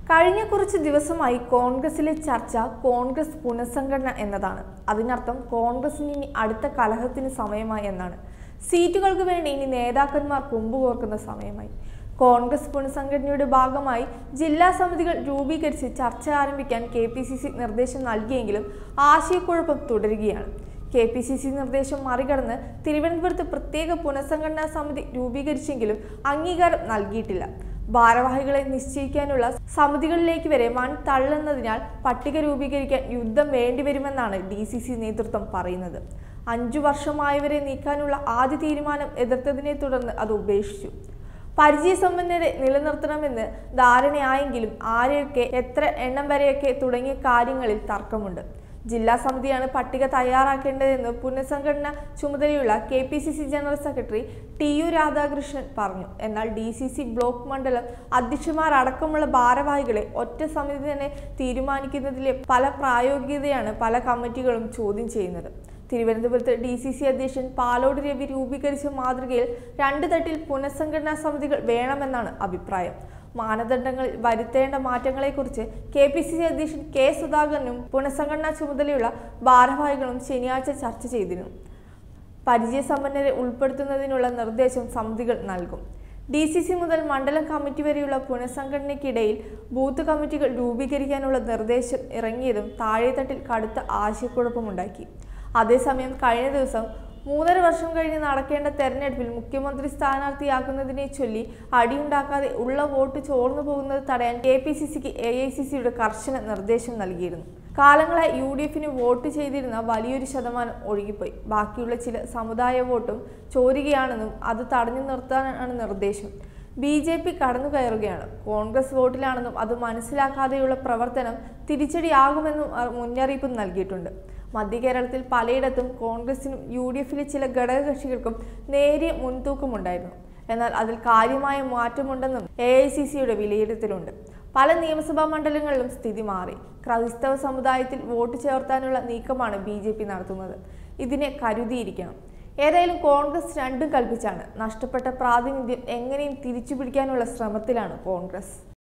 കഴിഞ്ഞ കുറച്ച് ദിവസമായി കോൺഗ്രസിലെ ചർച്ച കോൺഗ്രസ് പുനഃസംഘടന എന്നതാണ് അതിനർത്ഥം കോൺഗ്രസിന് ഇനി അടുത്ത കലഹത്തിന് സമയമായി എന്നാണ് സീറ്റുകൾക്ക് വേണ്ടി ഇനി നേതാക്കന്മാർ കൊമ്പുകോർക്കുന്ന സമയമായി കോൺഗ്രസ് പുനഃസംഘടനയുടെ ഭാഗമായി ജില്ലാ സമിതികൾ രൂപീകരിച്ച് ചർച്ച ആരംഭിക്കാൻ കെ പി സി സി നിർദ്ദേശം നൽകിയെങ്കിലും ആശയക്കുഴപ്പം തുടരുകയാണ് കെ പി സി സി നിർദ്ദേശം മറികടന്ന് തിരുവനന്തപുരത്ത് പ്രത്യേക പുനഃസംഘടനാ സമിതി രൂപീകരിച്ചെങ്കിലും അംഗീകാരം നൽകിയിട്ടില്ല ഭാരവാഹികളെ നിശ്ചയിക്കാനുള്ള സമിതികളിലേക്ക് വരെ വൻ തള്ളുന്നതിനാൽ പട്ടിക രൂപീകരിക്കാൻ യുദ്ധം വേണ്ടിവരുമെന്നാണ് ഡി സി സി നേതൃത്വം പറയുന്നത് അഞ്ചു വർഷമായവരെ നീക്കാനുള്ള ആദ്യ തീരുമാനം എതിർത്തതിനെ തുടർന്ന് അത് ഉപേക്ഷിച്ചു പരിചയസമ്പന്നരെ നിലനിർത്തണമെന്ന് ധാരണയായെങ്കിലും ആരെയൊക്കെ എത്ര എണ്ണം വരെയൊക്കെ തുടങ്ങിയ കാര്യങ്ങളിൽ തർക്കമുണ്ട് ജില്ലാ സമിതിയാണ് പട്ടിക തയ്യാറാക്കേണ്ടതെന്ന് പുനഃസംഘടന ചുമതലയുള്ള K P C C general secretary T U Radhakrishnan പറഞ്ഞു എന്നാൽ ഡി സി സി ബ്ലോക്ക് മണ്ഡലം അധ്യക്ഷന്മാരടക്കമുള്ള ഭാരവാഹികളെ ഒറ്റ സമിതി തന്നെ തീരുമാനിക്കുന്നതിലെ പല പ്രായോഗികതയാണ് പല കമ്മിറ്റികളും ചോദ്യം ചെയ്യുന്നത് തിരുവനന്തപുരത്ത് ഡി സി സി അധ്യക്ഷൻ പാലോട് രവി രൂപീകരിച്ച മാതൃകയിൽ രണ്ട് തട്ടിൽ പുനഃസംഘടനാ സമിതികൾ വേണമെന്നാണ് അഭിപ്രായം മാനദണ്ഡങ്ങളിൽ വരുത്തേണ്ട മാറ്റങ്ങളെക്കുറിച്ച് കെ പി സി സി അധ്യക്ഷൻ കെ സുധാകരനും പുനഃസംഘടനാ ചുമതലയുള്ള ഭാരവാഹികളും ശനിയാഴ്ച ചർച്ച ചെയ്തിരുന്നു പരിചയസമ്പന്നരെ ഉൾപ്പെടുത്തുന്നതിനുള്ള നിർദ്ദേശം സമിതികൾ നൽകും ഡി സി സി മുതൽ മണ്ഡലം കമ്മിറ്റി വരെയുള്ള പുനഃസംഘടനയ്ക്കിടയിൽ ബൂത്ത് കമ്മിറ്റികൾ രൂപീകരിക്കാനുള്ള നിർദ്ദേശം ഇറങ്ങിയതും താഴെത്തട്ടിൽ കടുത്ത ആശയക്കുഴപ്പമുണ്ടാക്കി അതേസമയം കഴിഞ്ഞ ദിവസം മൂന്നര വർഷം കഴിഞ്ഞ് നടക്കേണ്ട തെരഞ്ഞെടുപ്പിൽ മുഖ്യമന്ത്രി സ്ഥാനാർത്ഥിയാക്കുന്നതിനെ ചൊല്ലി അടിയുണ്ടാക്കാതെ ഉള്ള വോട്ട് ചോർന്നു പോകുന്നത് തടയാൻ കെ പി സി സിക്ക് എ ഐ സി സിയുടെ കർശന നിർദ്ദേശം നൽകിയിരുന്നു കാലങ്ങളായി യു ഡി എഫിന് വോട്ട് ചെയ്തിരുന്ന വലിയൊരു ശതമാനം ഒഴുകിപ്പോയി ബാക്കിയുള്ള ചില സമുദായ വോട്ടും ചോരുകയാണെന്നും അത് തടഞ്ഞു നിർത്താനാണ് നിർദ്ദേശം ബി ജെ പി കടന്നു കയറുകയാണ് കോൺഗ്രസ് വോട്ടിലാണെന്നും അത് മനസ്സിലാക്കാതെയുള്ള പ്രവർത്തനം തിരിച്ചടിയാകുമെന്നും അവർ മുന്നറിയിപ്പ് നൽകിയിട്ടുണ്ട് മധ്യ കേരളത്തിൽ പലയിടത്തും കോൺഗ്രസിനും യു ഡി എഫിലെ ചില ഘടകകക്ഷികൾക്കും നേരിയ മുൻതൂക്കമുണ്ടായിരുന്നു എന്നാൽ അതിൽ കാര്യമായ മാറ്റമുണ്ടെന്നും എ ഐ സി സിയുടെ വിലയിരുത്തലുണ്ട് പല നിയമസഭാ മണ്ഡലങ്ങളിലും സ്ഥിതി മാറി ക്രൈസ്തവ സമുദായത്തിൽ വോട്ട് ചേർത്താനുള്ള നീക്കമാണ് ബി ജെ പി നടത്തുന്നത് ഇതിനെ കരുതിയിരിക്കണം ഏതായാലും കോൺഗ്രസ് രണ്ടും കൽപ്പിച്ചാണ് നഷ്ടപ്പെട്ട പ്രാതിനിധ്യം എങ്ങനെയും തിരിച്ചു പിടിക്കാനുള്ള ശ്രമത്തിലാണ് കോൺഗ്രസ്